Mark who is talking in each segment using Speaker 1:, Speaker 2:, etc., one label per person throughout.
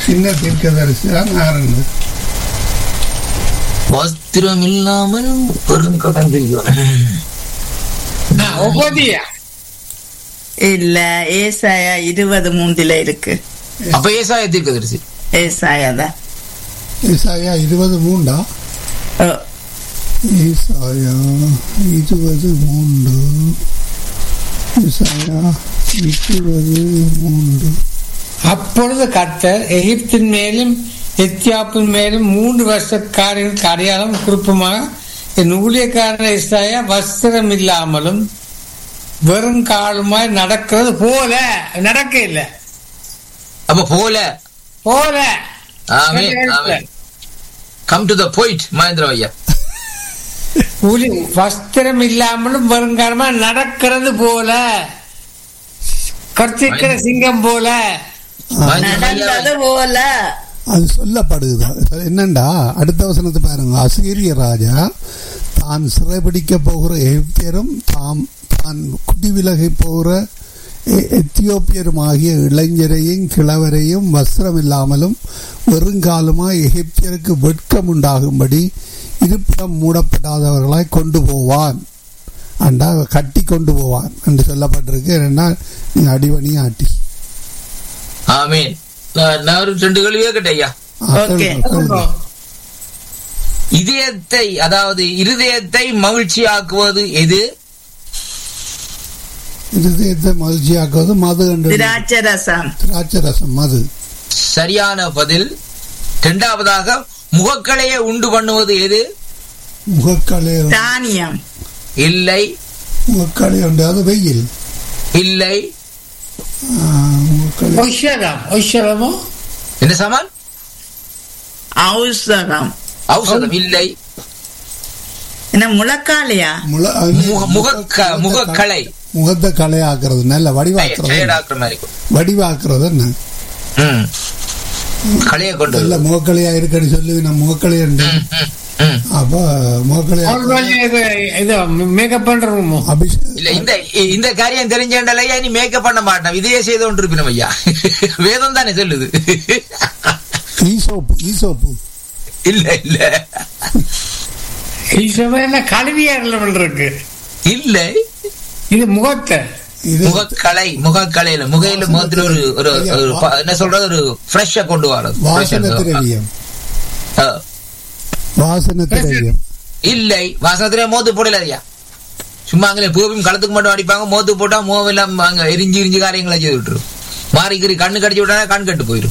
Speaker 1: சின்ன தீர்க்கதரிசி தான் ஆரண்டு
Speaker 2: வஸ்திரம் இல்லாமல் பெருங்கடன் செய்யும்
Speaker 3: ஒவ்வொதியா
Speaker 4: இல்ல ஏசாயா இருபது மூன்றுல இருக்கு
Speaker 2: அப்ப ஏசாய தீர்க்கதரிசி
Speaker 4: ஏசாயா தான்
Speaker 1: ஈசாயா இருபது மூண்டா
Speaker 4: ஓ,
Speaker 1: ஈசாயா இருபது மூன்று ஈசாயா இருபது மூன்று
Speaker 3: அப்பொழுது கர்த்தர் எகிப்தின் மேலும் எத்தியாப்பின் மேலும் மூன்று வருஷக்காரர்களுக்கு அடையாளம் குறிப்புமாக என் ஊழியக்காரன் இஸ்ராயா வஸ்திரம் இல்லாமலும் வெறும் காலுமாய் நடக்கிறது போல நடக்க இல்லை
Speaker 2: அப்ப போல
Speaker 3: போல
Speaker 2: ஆமே ஆமே come to the point Mahendra ஐயா
Speaker 3: ஊழி வஸ்திரம் இல்லாமலும் வருங்காலமா நடக்கிறது போல கர்த்திக்கிற சிங்கம் போல
Speaker 4: நடந்தது போல
Speaker 1: அது சொல்லப்படுது என்னண்டா அடுத்த வசனத்தை பாருங்க அசீரிய ராஜா தான் சிறைபிடிக்க போகிற எகிப்தியரும் தாம் தான் குடிவிலகி போகிற எ- எத்தியோப்பியரும் ஆகிய இளைஞரையும் கிழவரையும் வஸ்திரம் இல்லாமலும் வெறுங்காலுமாய் எகிப்தியருக்கு வெட்கம் உண்டாகும்படி இருப்பிடம் மூடப்படாதவர்களாய் கொண்டு போவான் அண்டா கட்டி கொண்டு போவான் என்று சொல்லப்பட்டிருக்கு என்னன்னா நீ அடிவணி ஆட்டி
Speaker 2: ஆமீன் நான் நான் ஒரு ரெண்டு கேள்வியே கேட்டேன் ஐயா
Speaker 4: ஓகே.
Speaker 2: இதயத்தை அதாவது இருதயத்தை மகிழ்ச்சியாக்குவது எது
Speaker 1: இருதயத்தை மகிழ்ச்சியாக்குவது மது என்று
Speaker 4: திராட்சை ரசம்
Speaker 1: திராட்சை ரசம் மது
Speaker 2: சரியான பதில் இரண்டாவதாக முகக்கலையை உண்டு பண்ணுவது எது
Speaker 1: முகக்கலை
Speaker 4: தானியம்
Speaker 2: இல்லை
Speaker 1: முகக்கலை உண்டு அது வெயில்
Speaker 2: இல்லை
Speaker 1: ஆ, முகக்கலை
Speaker 3: ஒஷரம் ஒஷரமோ
Speaker 2: என்ன சாமான்
Speaker 4: ஔஷதம்
Speaker 2: ஔஷதம் இல்லை
Speaker 4: என்ன முழக்காலையா
Speaker 1: முல-
Speaker 2: முக- முகக்க- முகக்கலை
Speaker 1: முகத்தை கலையாக்குறது நல்ல வடிவாக்குறது
Speaker 2: டயர்டாக்குற மாதிரி இருக்கும்.
Speaker 1: வடிவாக்குறது என்ன
Speaker 2: ம். கலையை கொண்டு
Speaker 1: இல்ல முகக்கலையா இருக்குன்னு சொல்லி நான் முகக்கலை உண்டு
Speaker 2: ம், ம், ம்.
Speaker 1: அப்ப முகக்கலையா
Speaker 3: இது மேக்கப் பண்றோமோ
Speaker 1: அபிஷேக்
Speaker 2: இல்ல இந்த இந்த காரியம் தெரிஞ்சேன்டலையா நீ மேக்கப் பண்ண மாட்டேன் இதையே செய்து கொண்டு இருப்பினும் ஐயா வேதம் தானே சொல்லுது
Speaker 1: ஈசோப்பு ஈசோப்பு
Speaker 2: இல்ல இல்ல
Speaker 3: ஈஸ்வரன் என்ன கழுவியாரில் இருக்கு
Speaker 2: இல்லை
Speaker 3: இது முகத்தை
Speaker 1: இது
Speaker 2: முகக்கலை முகக்கலையில முகையில முகத்துல ஒரு ஒரு ஒரு ப- என்ன சொல்றது ஒரு ஃப்ரெஷ்ஷா கொண்டு வரது
Speaker 1: வாசன திரவியம்
Speaker 2: ஆ.
Speaker 1: வாசன திரவியம்
Speaker 2: இல்லை வாசனத்திலே மோத்து போடல ஐயா சும்மா அங்கே பூவும் களத்துக்கு மட்டும் அடிப்பாங்க மோத்து போட்டா மோவெல்லாம் அங்க எரிஞ்சு எரிஞ்சு காரியங்களை செய்து விட்டுரும் மாறிக்கிறி கண்ணு கடிச்சு விட்டா கண் கட்டு போயிடும்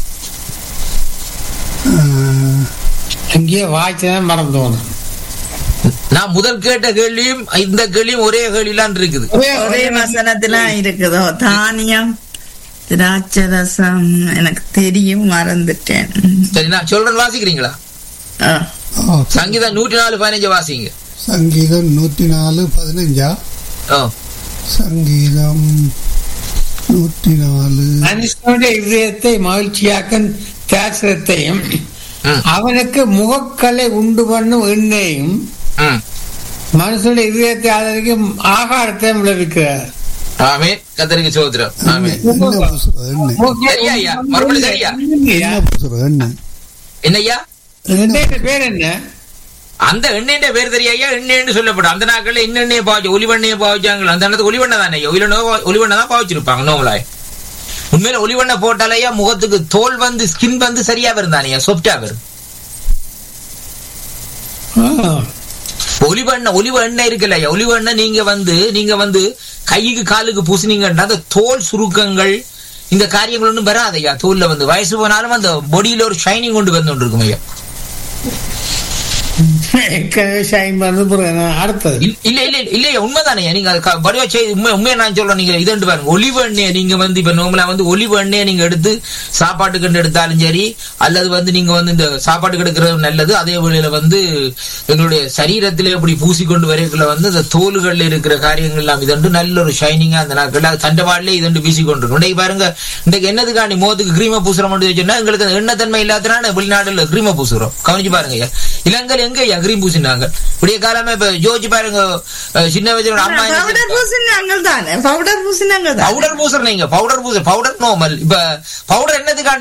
Speaker 1: ஆ,
Speaker 3: அங்கேயே வாய்ச்சதான் மறந்தோம்
Speaker 2: நான் முதல் கேட்ட கேள்வியும் இந்த கேள்வியும் ஒரே கேள்விலாம் இருக்குது
Speaker 4: ஒரே வசனத்துல இருக்குதோ தானியம் திராட்சை ரசம் எனக்கு தெரியும் மறந்துட்டேன்
Speaker 2: சரி நான் சொல்றேன் வாசிக்கிறீங்களா
Speaker 4: ஆ,
Speaker 1: ஆ,
Speaker 2: சங்கீதம் நூற்றி நாலு பதினஞ்சு வாசிங்க
Speaker 1: சங்கீதம் நூத்தி நாலு பதினஞ்சா
Speaker 2: ஓ
Speaker 1: சங்கீதம் நூத்தி நாலு
Speaker 3: மனுஷனுடைய இதயத்தை மகிழ்ச்சியாக்க தியாசத்தையும்
Speaker 2: ம்,
Speaker 3: அவனுக்கு முகக்கலை உண்டு பண்ணும் எண்ணெயும்
Speaker 2: ம்.
Speaker 3: மனுஷனுடைய இதயத்தை ஆதரிக்கும் ஆகாரத்தையும் விளைவிக்கிறார்
Speaker 2: ஆமே கத்தருக்கு சோதரம் ஆமே
Speaker 1: என்ன பூசுறது என்ன
Speaker 2: சரியா ஐயா? மறுபடியும் சரியா?
Speaker 1: என்ன பூசுறது என்ன
Speaker 2: என்னய்யா
Speaker 3: எண்ணெய் பேர் என்ன
Speaker 2: அந்த எண்ணெயின் பேர் தெரியா எண்ணெய்னு சொல்லப்படும் அந்த நாட்கள்ல இன்ன எண்ணெயை பாவச்சு ஒலிவெண்ணையை பாவச்சாங்க அந்த நேரத்துக்கு ஒலிவெண்ணை தானே ஒலிவெண்ணை ஒலிவெண்ணை தான் பாவச்சிருப்பாங்க நோமலாய் உண்மையில ஒலிவெண்ணை போட்டாலையா முகத்துக்கு தோல் வந்து ஸ்கின் வந்து சரியா வரும் தானே சொப்டா வரும்
Speaker 3: ஆ.
Speaker 2: ஒலிவெண்ணெய் ஒலிவ எண்ணெய் இருக்குல்ல ஐயா ஒலிவ எண்ணெய் நீங்க வந்து நீங்க வந்து கைக்கு காலுக்கு பூசினீங்கன்னா அந்த தோல் சுருக்கங்கள் இந்த காரியங்கள் ஒன்றும் வராதையா தோல்ல வந்து வயசு போனாலும் அந்த பொடியில ஒரு ஷைனிங் கொண்டு வந்து கொண்டு இருக்கும் ஐயா
Speaker 3: ஏற்கனவே ஷைன் பண்ணது பிறகு அடுத்தது
Speaker 2: இல்ல இல்ல இல்ல இல்லையா உண்மைதானே நீங்க அது க- வடிவா செய்து உண்மை உண்மையை நான் சொல்றேன் நீங்க இதண்டு பாருங்க ஒலிவ எண்ணெயை நீங்க வந்து இப்ப நோமலா வந்து ஒலிவ எண்ணெயை நீங்க எடுத்து சாப்பாட்டுக்கு கண்டு எடுத்தாலும் சரி அல்லது வந்து நீங்க வந்து இந்த சாப்பாட்டுக்கு எடுக்கிறது நல்லது அதே வேளையில வந்து எங்களுடைய சரீரத்திலே இப்படி பூசிக்கொண்டு வரைக்குள்ள வந்து இந்த தோல்கள்ல இருக்கிற காரியங்கள் எல்லாம் இதண்டு நல்ல ஒரு ஷைனிங்கா அந்த நாட்கள் தண்டவாடலே இதண்டு வீசி கொண்டு இன்றைக்கு பாருங்க இன்றைக்கு என்னதுக்காண்டி மோதுக்கு கிரீம பூசுற மட்டும் சொன்னா எங்களுக்கு அந்த எண்ணத்தன்மை இல்லாதனால வெளிநாடுல கிரீம பூசுறோம் கவனிச்சு பாருங்க ஐயா இலங்கையில் எங்க ஐயா கிரீம் பூசினாங்க விடிய காலமே இப்ப ஜோதிச்சு பாருங்க அஹ், சின்ன வயசுல அம்மா என்ன
Speaker 4: பவுடர்
Speaker 2: செய்வாங்க?
Speaker 4: பூசினாங்க தானே பவுடர் பூசினாங்க தானே
Speaker 2: பவுடர் பூசுற நீங்க பவுடர் பூசுற பவுடர் நோமல் இப்ப பவுடர் என்னதுக்காண்டி